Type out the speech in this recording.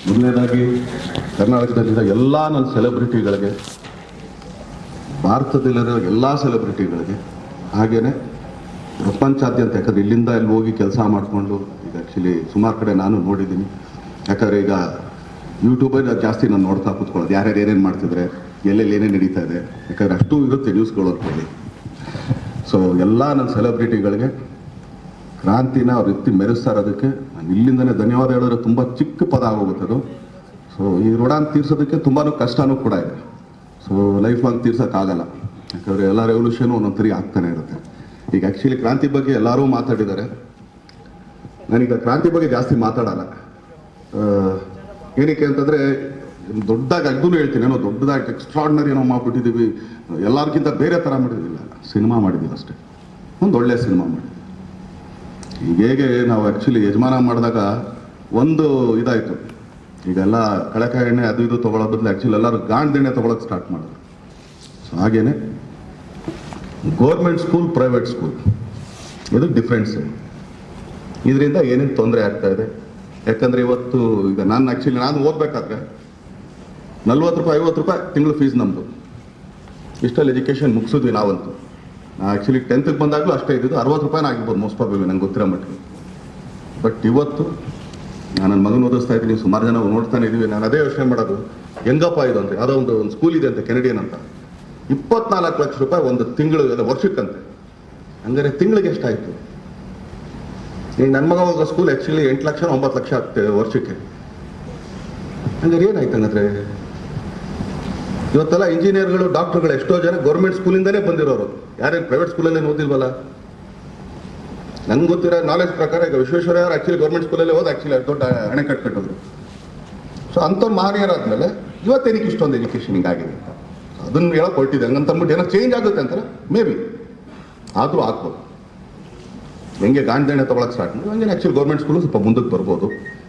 ಮೊದಲನೇದಾಗಿ ಕರ್ನಾಟಕದಲ್ಲಿರೋ ಎಲ್ಲ ನನ್ನ ಸೆಲೆಬ್ರಿಟಿಗಳಿಗೆ ಭಾರತದಲ್ಲಿರೋ ಎಲ್ಲ ಸೆಲೆಬ್ರಿಟಿಗಳಿಗೆ ಹಾಗೇನೆ ಪ್ರಪಂಚಾದ್ಯಂತ ಯಾಕಂದ್ರೆ ಇಲ್ಲಿಂದ ಇಲ್ಲಿ ಹೋಗಿ ಕೆಲಸ ಮಾಡಿಕೊಂಡು ಈಗ ಆ್ಯಕ್ಚುಲಿ ಸುಮಾರು ಕಡೆ ನಾನು ನೋಡಿದ್ದೀನಿ ಯಾಕಂದ್ರೆ ಈಗ ಯೂಟ್ಯೂಬಲ್ಲಿ ಜಾಸ್ತಿ ನಾನು ನೋಡ್ತಾ ಕೂತ್ಕೊಳ್ಳೋದು ಯಾರ್ಯಾರು ಏನೇನು ಮಾಡ್ತಿದ್ರೆ ಎಲ್ಲೆಲ್ಲಿ ಏನೇನು ನಡೀತಾ ಇದೆ ಯಾಕಂದ್ರೆ ಅಷ್ಟು ಇರುತ್ತೆ ನ್ಯೂಸ್ಗಳು ಅಂತೇಳಿ ಸೊ ಎಲ್ಲ ನನ್ನ ಸೆಲೆಬ್ರಿಟಿಗಳಿಗೆ ಕ್ರಾಂತಿನ ಅವ್ರ ಎತ್ತಿ ಮೆರೆಸ್ತಾ ಇರೋದಕ್ಕೆ ನಾನು ಇಲ್ಲಿಂದನೇ ಧನ್ಯವಾದ ಹೇಳಿದ್ರೆ ತುಂಬ ಚಿಕ್ಕ ಪದ ಆಗೋಗುತ್ತೆ ಅದು ಸೊ ಈ ಋಣ ತೀರ್ಸೋದಕ್ಕೆ ತುಂಬಾ ಕಷ್ಟನೂ ಕೂಡ ಇದೆ ಸೊ ಲೈಫ್ ಲಾಂಗ್ ತೀರ್ಸೋಕ್ಕಾಗಲ್ಲ ಯಾಕಂದರೆ ಎಲ್ಲ ರೆವಲ್ಯೂಷನು ಒಂದೊಂದು ಸರಿ ಆಗ್ತಾನೆ ಇರುತ್ತೆ ಈಗ ಆ್ಯಕ್ಚುಲಿ ಕ್ರಾಂತಿ ಬಗ್ಗೆ ಎಲ್ಲರೂ ಮಾತಾಡಿದ್ದಾರೆ ನಾನೀಗ ಕ್ರಾಂತಿ ಬಗ್ಗೆ ಜಾಸ್ತಿ ಮಾತಾಡಲ್ಲ ಆ, ಏನಕ್ಕೆ ಅಂತಂದರೆ ದೊಡ್ಡದಾಗಿ ಅದೂ ಹೇಳ್ತೀನಿ ಏನೋ ದೊಡ್ಡದಾಗಿ ಎಕ್ಸ್ಟ್ರಾರ್ಡಿನರಿ ಏನೋ ಮಾಡ್ಬಿಟ್ಟಿದ್ದೀವಿ ಎಲ್ಲರಿಗಿಂತ ಬೇರೆ ಥರ ಮಾಡಿದ್ದಿಲ್ಲ ಸಿನಿಮಾ ಮಾಡಿದ್ದೀವಿ ಅಷ್ಟೇ ಒಂದು ಒಳ್ಳೆಯ ಸಿನಿಮಾ ಮಾಡಿದ್ವಿ ಈಗ ಹೇಗೆ ನಾವು ಆ್ಯಕ್ಚುಲಿ ಯಜಮಾನ ಮಾಡಿದಾಗ ಒಂದು ಇದಾಯಿತು ಈಗೆಲ್ಲ ಕಳಕಾಯಿ ಎಣ್ಣೆ ಅದು ಇದು ತೊಗೊಳೋ ಬದಲು ಆ್ಯಕ್ಚುಲಿ ಎಲ್ಲರೂ ಗಾಂಡ್ ಎಣ್ಣೆ ತೊಗೊಳಕ್ಕೆ ಸ್ಟಾರ್ಟ್ ಮಾಡಿದ್ರು ಸೊ ಹಾಗೇನೆ ಗೋರ್ಮೆಂಟ್ ಸ್ಕೂಲ್ ಪ್ರೈವೇಟ್ ಸ್ಕೂಲ್ ಇದು ಡಿಫ್ರೆನ್ಸ್ ಇದರಿಂದ ಏನೇನು ತೊಂದರೆ ಆಗ್ತಾ ಇದೆ ಯಾಕಂದ್ರೆ ಇವತ್ತು ಈಗ ನಾನು ಆ್ಯಕ್ಚುಲಿ ನಾನು ಓದಬೇಕಾದ್ರೆ ನಲ್ವತ್ತು ರೂಪಾಯಿ ಐವತ್ತು ರೂಪಾಯಿ ತಿಂಗಳು ಫೀಸ್ ನಮ್ಮದು ಇಷ್ಟಲ್ಲಿ ಎಜುಕೇಷನ್ ಮುಗಿಸಿದ್ವಿ ನಾವಂತೂ ಆ್ಯಕ್ಚುಲಿ ಟೆಂತ್ಗೆ ಬಂದಾಗಲೂ ಅಷ್ಟೇ ಇದ್ದಿದ್ದು ಅರವತ್ತು ರೂಪಾಯಿನ ಆಗಿರ್ಬೋದು ಮೋಸ್ಟ್ ಪ್ರಾಬಲಿ ನಂಗೆ ಗೊತ್ತಿರೋ ಮಟ್ಟಿಗೆ ಬಟ್ ಇವತ್ತು ನಾನು ನನ್ನ ಮಗನ ಓದಿಸ್ತಾ ಇದ್ದೀನಿ ಸುಮಾರು ಜನ ನೋಡ್ತಾನೆ ಇದೀವಿ ನಾನು ಅದೇ ಯೋಚನೆ ಮಾಡೋದು ಹೆಂಗಪ್ಪ ಇದು ಅಂತ ಯಾವುದೋ ಒಂದು ಒಂದು ಸ್ಕೂಲ್ ಇದೆ ಅಂತ ಕೆನಡಿಯನ್ ಅಂತ ಇಪ್ಪತ್ನಾಲ್ಕು ಲಕ್ಷ ರೂಪಾಯಿ ಒಂದು ತಿಂಗಳು ಅಲ್ಲ ವರ್ಷಕ್ಕಂತೆ ಹಂಗಾರೆ ತಿಂಗಳಿಗೆ ಎಷ್ಟಾಯ್ತು ಈಗ ನನ್ನ ಮಗ ಹೋಗೋ ಸ್ಕೂಲ್ ಆ್ಯಕ್ಚುಲಿ ಎಂಟು ಲಕ್ಷ ಒಂಬತ್ತು ಲಕ್ಷ ಆಗ್ತದೆ ವರ್ಷಕ್ಕೆ ಹಂಗಾರೆ ಏನಾಯ್ತು ಹಂಗಂದ್ರೆ ಇವತ್ತೆಲ್ಲ ಇಂಜಿನಿಯರ್ಗಳು ಡಾಕ್ಟರ್ಗಳು ಎಷ್ಟೋ ಜನ ಗೌರ್ಮೆಂಟ್ ಸ್ಕೂಲಿಂದನೇ ಬಂದಿರೋರು ಯಾರೇನು ಪ್ರೈವೇಟ್ ಸ್ಕೂಲಲ್ಲೇ ಓದಿಲ್ವಲ್ಲ ನನ್ಗೆ ಗೊತ್ತಿರೋ ನಾಲೆಜ್ ಪ್ರಕಾರ ಈಗ ವಿಶ್ವೇಶ್ವರಯ್ಯ ಆಕ್ಚುಲಿ ಗೌರ್ಮೆಂಟ್ ಸ್ಕೂಲಲ್ಲೇ ಹೋದ್ ಆಕ್ಚುಲಿ ದೊಡ್ಡ ಅಣೆಕಟ್ಟು ಕಟ್ಟಿದ್ರು ಸೊ ಅಂಥವ್ರು ಮಾರಿಯರಾದ್ಮೇಲೆ ಇವತ್ತೇನಕ್ಕೆ ಇಷ್ಟೊಂದು ಎಜುಕೇಶನ್ ಹಿಂಗಾಗಿದೆ ಅಂತ ಅದನ್ನ ಹೇಳಕ್ ಹೊರಟಿದೆ ಹಂಗಂತಂದ್ಬಿಟ್ಟು ಏನೋ ಚೇಂಜ್ ಆಗುತ್ತೆ ಅಂತಾರೆ ಮೇ ಬಿ ಆದರೂ ಆಗ್ಬೋದು ಹೆಂಗೆ ಗಾಂಧಿ ಎಣ್ಣೆ ತೊಗೊಳಕ್ಕೆ ಸ್ಟಾರ್ಟ್ ಮಾಡಿ ಹಂಗೆ ಆ್ಯಕ್ಚುಲಿ ಗೌರ್ಮೆಂಟ್ ಸ್ಕೂಲು ಸ್ವಲ್ಪ ಮುಂದಕ್ಕೆ ಬರ್ಬೋದು